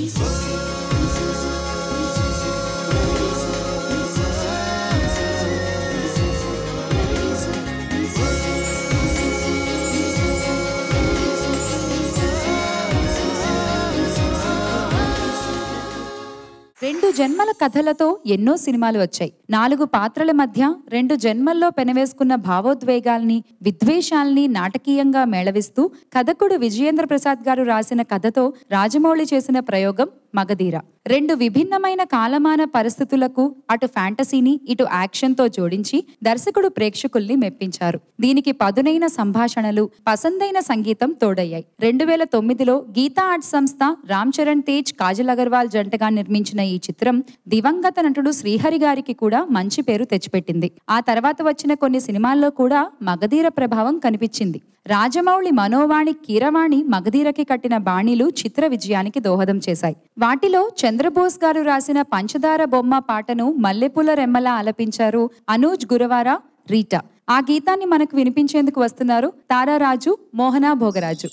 రెండు జన్మల కథలతో ఎన్నో సినిమాలు వచ్చాయి నాలుగు పాత్రల మధ్య రెండు జన్మల్లో పెనవేసుకున్న భావోద్వేగాల్ని విద్వేషాల్ని నాటకీయంగా మేళవిస్తూ కథకుడు విజయేంద్ర ప్రసాద్ గారు రాసిన కథతో రాజమౌళి చేసిన ప్రయోగం మగధీర రెండు విభిన్నమైన కాలమాన పరిస్థితులకు అటు ఫ్యాంటసీని ఇటు యాక్షన్తో జోడించి దర్శకుడు ప్రేక్షకుల్ని మెప్పించారు దీనికి పదునైన సంభాషణలు పసందైన సంగీతం తోడయ్యాయి రెండు వేల తొమ్మిదిలో గీతా ఆర్ట్స్ సంస్థ రామ్ చరణ్ తేజ్ కాజల్ అగర్వాల్ జంటగా నిర్మించిన ఈ చిత్రం దివంగత నటుడు శ్రీహరి గారికి కూడా మంచి పేరు తెచ్చిపెట్టింది ఆ తర్వాత వచ్చిన కొన్ని సినిమాల్లో కూడా మగధీర ప్రభావం కనిపించింది రాజమౌళి మనోవాణి కీరవాణి మగధీరకి కట్టిన బాణీలు చిత్ర విజయానికి దోహదం చేశాయి వాటిలో చంద్రబోస్ గారు రాసిన పంచదార బొమ్మ పాటను మల్లెపూల రెమ్మలా ఆలపించారు అనూజ్ గురవార రీటా ఆ గీతాన్ని మనకు వినిపించేందుకు వస్తున్నారు తారారాజు మోహనా భోగరాజు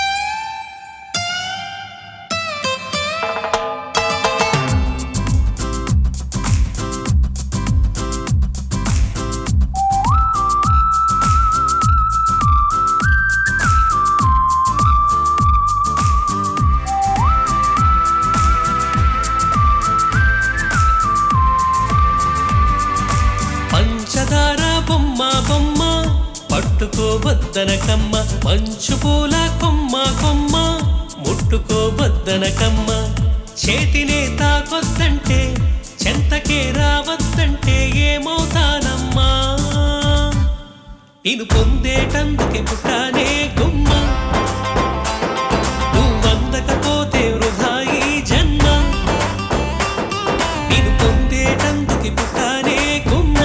పంచదార బొమ్మ బొమ్మ పట్టుకోవద్దన కమ్మ మంచు పూల కొమ్మ కొమ్మ ముట్టుకోవద్దన కమ్మ చేతినే తాకొద్దంటే చెంతకే రావద్దంటే ఏమవుతానమ్మా నేను పొందేటందుకే పుట్టానే గుమ్మ నువ్వందకపోతే వృధా ఈ జన్మ నేను పొందేటందుకు పుట్టానే గుమ్మ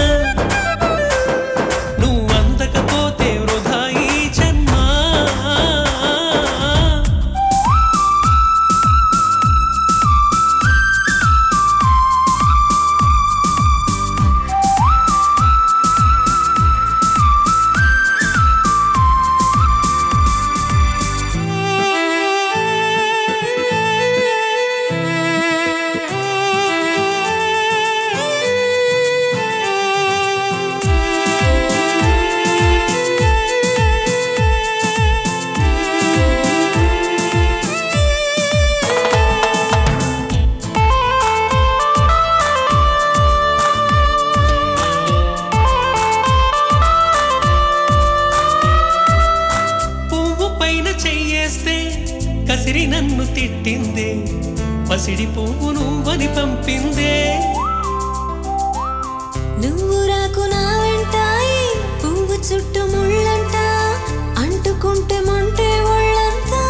నువ్వు అందకపోతే వృధా ఈ జన్మ పువ్వు పైన చెయ్యేస్తే కసిరి నన్ను తిట్టిందే పసిడి పువ్వు నువ్వని పంపిందే నువ్వు రాకు నా వెంటాయి పువ్వు చుట్టూ ముళ్ళంట అంటుకుంటే మంటే ఒళ్ళంతా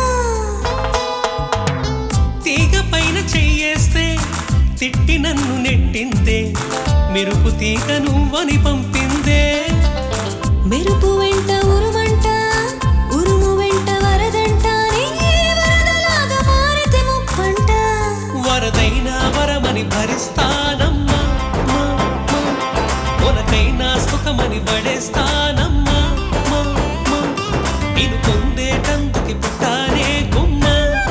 తీగ పైన చెయ్యేస్తే తిట్టి నన్ను నెట్టిందే మెరుపు తీగ నువ్వని పంపిందే మెరుపు వెంట ఉరుమంట ఉరుము వెంట వరదంట నీ వరదలాగా మారితే ముప్పంట వరదైనా వరమని భరిస్తానమ్మా మా, మా. ఉనకైనా సుఖమని పడేస్తానమ్మా మా, మా. నేను పొందేటందుకు పుట్టానే గుమ్మ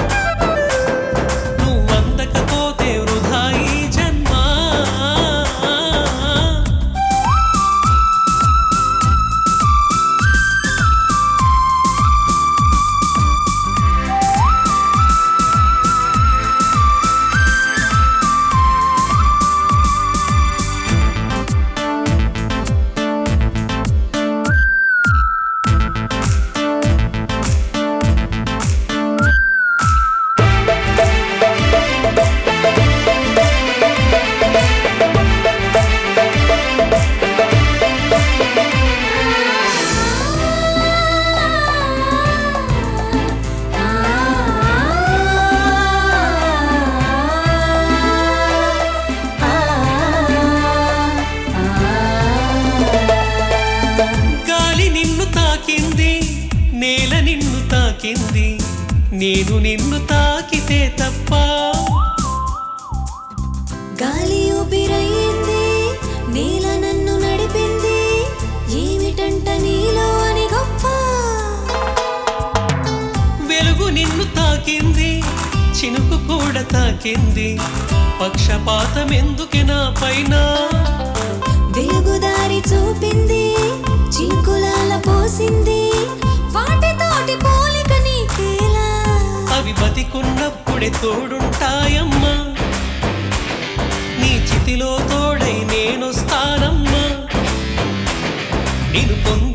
నువ్వందకపోతే వృధా ఈ జన్మ గాలి నిన్ను తాకింది నేల నిన్ను తాకింది నేను నిన్ను తాకితే తప్ప గాలి ఊపిరయ్యింది నీల నన్ను నడిపింది ఏమిటంట నీలో అని గొప్ప వెలుగు నిన్ను తాకింది చినుకు నిన్ను కూడా తాకింది పక్షపాతం ఎందుకే నా పైన వెలుగుదారి చూపింది చినుకులాల పోసింది వాటితోటి పోలిక నీకేలా అవి బతికున్నప్పుడే తోడుంటాయమ్మా నీ చితిలో తోడై నేనొస్తానమ్మా నేను పొంది